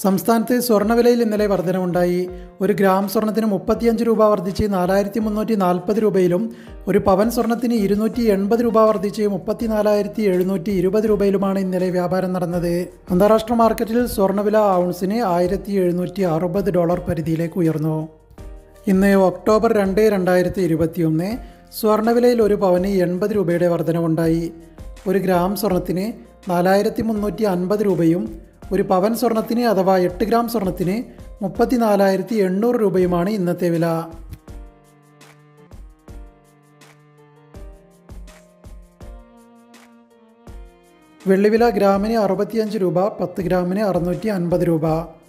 സംസ്ഥാനത്ത് സ്വർണ്ണവിലയിൽ ഇന്നലെ വർധനവുണ്ടായി ഒരു ഗ്രാം സ്വർണത്തിന് മുപ്പത്തിയഞ്ച് രൂപ വർദ്ധിച്ച് നാലായിരത്തി മുന്നൂറ്റി നാൽപ്പത് രൂപയിലും ഒരു പവൻ സ്വർണത്തിന് ഇരുന്നൂറ്റി എൺപത് രൂപ വർദ്ധിച്ച് മുപ്പത്തിനാലായിരത്തി എഴുന്നൂറ്റി ഇരുപത് രൂപയിലുമാണ് ഇന്നലെ വ്യാപാരം നടന്നത് അന്താരാഷ്ട്ര മാർക്കറ്റിൽ സ്വർണ്ണവില ഔൺസിന് ആയിരത്തി എഴുന്നൂറ്റി അറുപത് ഡോളർ പരിധിയിലേക്ക് ഉയർന്നു ഇന്ന് ഒക്ടോബർ രണ്ട് രണ്ടായിരത്തി ഇരുപത്തിയൊന്ന് സ്വർണ്ണവിലയിൽ ഒരു പവന് എൺപത് രൂപയുടെ വർധനവുണ്ടായി ഒരു ഗ്രാം സ്വർണത്തിന് നാലായിരത്തി മുന്നൂറ്റി അൻപത് രൂപയും ഒരു പവൻ സ്വർണത്തിന് അഥവാ എട്ട് ഗ്രാം സ്വർണത്തിന് മുപ്പത്തിനാലായിരത്തി എണ്ണൂറ് രൂപയുമാണ് ഇന്നത്തെ വില വെള്ളിവില ഗ്രാമിന് അറുപത്തിയഞ്ച് രൂപ പത്ത് ഗ്രാമിന് അറുന്നൂറ്റി അൻപത് രൂപ